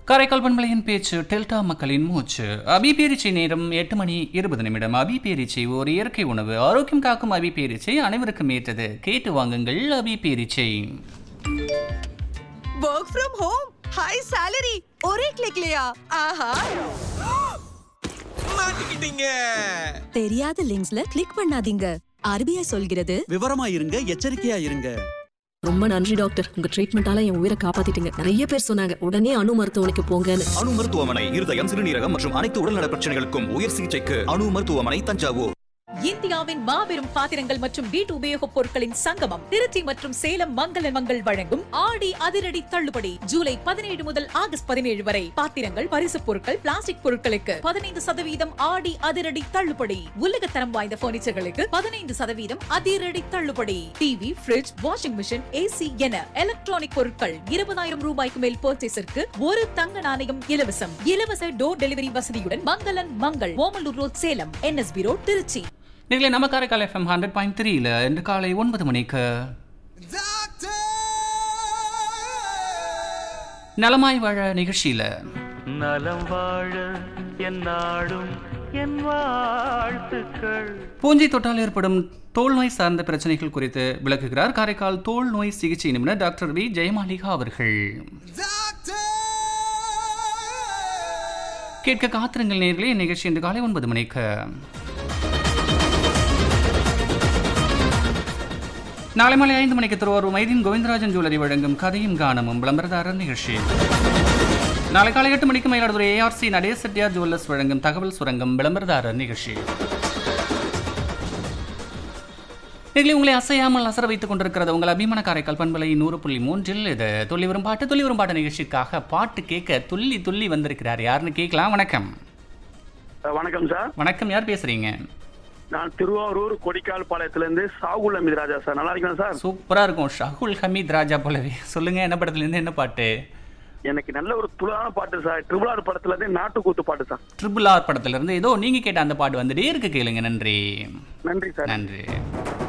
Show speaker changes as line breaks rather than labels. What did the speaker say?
காரைக்கால் பண்பலையின் பேச்சு டெல்டா மக்களின் மூச்சு அபி பேரிச்சை நேரம் எட்டு மணி இருபது நிமிடம் அபி பேரிச்சை ஒரு இயற்கை உணவு ஆரோக்கியம் காக்கும் அபி பேரிச்சை அனைவருக்கும் ஏற்றது கேட்டு வாங்குங்கள் அபி பேரிச்சை
work from home high salary और एक क्लिक लिया आहा
மாட்டிக்கிட்டீங்க
தெரியாத லிங்க்ஸ்ல கிளிக் பண்ணாதீங்க ஆர்பிஐ சொல்கிறது
விவரமா இருங்க எச்சரிக்கையா இருங்க
ரொம்ப நன்றி டாக்டர் உங்க ட்ரீட்மெண்டால என் உயிரை காப்பாத்திட்டீங்க நிறைய பேர் சொன்னாங்க உடனே அணு மருத்துவமனைக்கு போங்கன்னு
அணு மருத்துவமனை இருதயம் சிறுநீரகம் மற்றும் அனைத்து உடல்நல பிரச்சனைகளுக்கும் உயர் சிகிச்சைக்கு அணு மருத்துவமனை தஞ்சாவூர்
இந்தியாவின் மாபெரும் பாத்திரங்கள் மற்றும் வீட்டு உபயோகப் பொருட்களின் சங்கமம் திருச்சி மற்றும் சேலம் மங்கள மங்கள் வழங்கும் ஆடி அதிரடி தள்ளுபடி ஜூலை பதினேழு முதல் ஆகஸ்ட் பதினேழு வரை பாத்திரங்கள் பரிசுப் பொருட்கள் பிளாஸ்டிக் பொருட்களுக்கு பதினைந்து சதவீதம் ஆடி அதிரடி தள்ளுபடி உலகத்தரம் வாய்ந்த பர்னிச்சர்களுக்கு பதினைந்து சதவீதம் அதிரடி தள்ளுபடி TV fridge washing machine AC என எலக்ட்ரானிக் பொருட்கள் இருபதாயிரம் ரூபாய்க்கு மேல் பர்ச்சேஸிற்கு ஒரு தங்க நாணயம் இலவசம் இலவச டோர் டெலிவரி வசதியுடன் Mangalan Mangal Omalur road Salem NSB road Trichy
நீங்களே நம்ம காரைக்கால் எஃப்எம் ஹண்ட்ரட் பாயிண்ட் த்ரீல இன்று காலை ஒன்பது மணிக்கு நலமாய் வாழ நிகழ்ச்சியில
நலம் வாழ என் நாடும் என் வாழ்த்துக்கள்
பூஞ்சை தொட்டால் ஏற்படும் தோல் நோய் சார்ந்த பிரச்சனைகள் குறித்து விளக்குகிறார் காரைக்கால் தோல் நோய் சிகிச்சை நிபுணர் டாக்டர் வி ஜெயமாலிகா அவர்கள் கேட்க காத்திருங்கள் நேர்களே நிகழ்ச்சி இன்று காலை ஒன்பது மணிக்கு நாளை மாலை ஐந்து மணிக்கு திருவாரூர் மைதீன் கோவிந்தராஜன் ஜுவல்லரி வழங்கும் கதையும் கானமும் விளம்பரதாரர் நிகழ்ச்சி நாளை காலை எட்டு மணிக்கு மயிலாடுதுறை ஏஆர்சி நடேச செட்டியார் ஜுவல்லர்ஸ் வழங்கும் தகவல் சுரங்கம் விளம்பரதாரர் நிகழ்ச்சி நீங்களே உங்களை அசையாமல் அசர வைத்துக் கொண்டிருக்கிறது உங்கள் அபிமான காரைக்கால் பண்பலை நூறு புள்ளி மூன்றில் இது துள்ளி வரும் பாட்டு துள்ளி வரும் பாட்டு நிகழ்ச்சிக்காக பாட்டு கேட்க துள்ளி துள்ளி வந்திருக்கிறார் யாருன்னு கேட்கலாம் வணக்கம்
வணக்கம் சார்
வணக்கம் யார் பேசுறீங்க
நான் திருவாரூர் கொடிக்கால் பாளையத்திலிருந்து சாகுல் அமித் ராஜா சார் நல்லா இருக்கீங்களா சார்
சூப்பரா இருக்கும் ஷாகுல் ஹமீத் ராஜா போலவே சொல்லுங்க என்ன படத்துல இருந்து என்ன பாட்டு
எனக்கு நல்ல ஒரு துளான பாட்டு சார் ட்ரிபிள் ஆர் படத்துல இருந்து நாட்டுக்கூத்து பாட்டு சார்
ட்ரிபிள் ஆர் படத்துல இருந்து ஏதோ நீங்க கேட்ட அந்த பாட்டு வந்துட்டே இருக்கு கேளுங்க நன்றி
நன்றி சார்
நன்றி